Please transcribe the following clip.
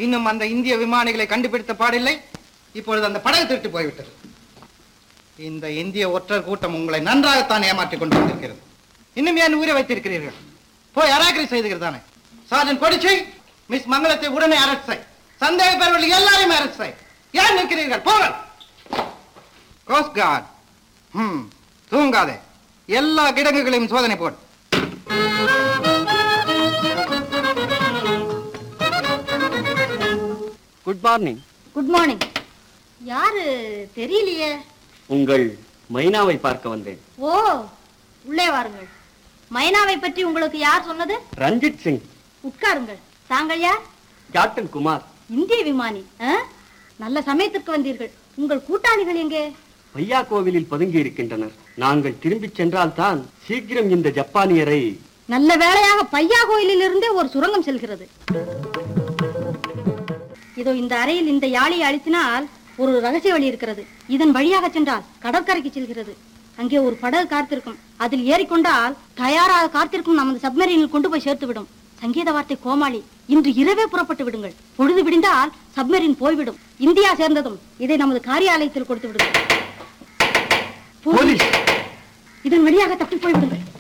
இன்னும் அந்த இந்திய விமானிகளை கண்டுபிடித்த பாடில்லை இப்பொழுது அந்த படகு திருட்டு போய்விட்டது இந்த இந்திய ஒற்றர் கூட்டம் உங்களை நன்றாகத்தான் ஏமாற்றிக் கொண்டு வந்திருக்கிறது இன்னும் ஏன் ஊரை வைத்திருக்கிறீர்கள் போய் அராக்கரி செய்துகிறதானே சார்ஜன் கொடிச்சை மிஸ் மங்களத்தை உடனே அரெஸ்ட் செய் சந்தேக பெறவில்லை எல்லாரையும் அரெஸ்ட் செய் ஏன் நிற்கிறீர்கள் போங்கள் கோஸ்ட் கார்டு ம் தூங்காதே எல்லா கிடங்குகளையும் சோதனை போடு குட் மார்னிங் குட் மார்னிங் யாரு தெரியலையே உங்கள் மைனாவை பார்க்க வந்தேன் ஓ உள்ளே வாருங்கள் மைனாவை பற்றி உங்களுக்கு யார் சொன்னது ரஞ்சித் சிங் உட்காருங்கள் தாங்கள் யார் கேப்டன் குமார் இந்திய விமானி ஆ? நல்ல சமயத்திற்கு வந்தீர்கள் உங்கள் கூட்டாளிகள் எங்கே பையா கோவிலில் பதுங்கி இருக்கின்றனர் நாங்கள் திரும்பிச் சென்றால்தான் சீக்கிரம் இந்த ஜப்பானியரை நல்ல வேளையாக பையா கோயிலில் இருந்தே ஒரு சுரங்கம் செல்கிறது இதோ இந்த அறையில் இந்த யாழியை அழுத்தினால் ஒரு ரகசிய வழி இருக்கிறது இதன் வழியாக சென்றால் கடற்கரைக்கு செல்கிறது அங்கே ஒரு படகு காத்திருக்கும் அதில் ஏறிக்கொண்டால் தயாராக காத்திருக்கும் நமது சப்மரீனில் கொண்டு போய் சேர்த்து விடும் சங்கீத வார்த்தை கோமாளி இன்று இரவே புறப்பட்டு விடுங்கள் பொழுது விடிந்தால் சப்மரீன் போய்விடும் இந்தியா சேர்ந்ததும் இதை நமது காரியாலயத்தில் கொடுத்து விடுங்கள் போலீஸ் இதன் வழியாக தப்பி போய்விடுங்கள்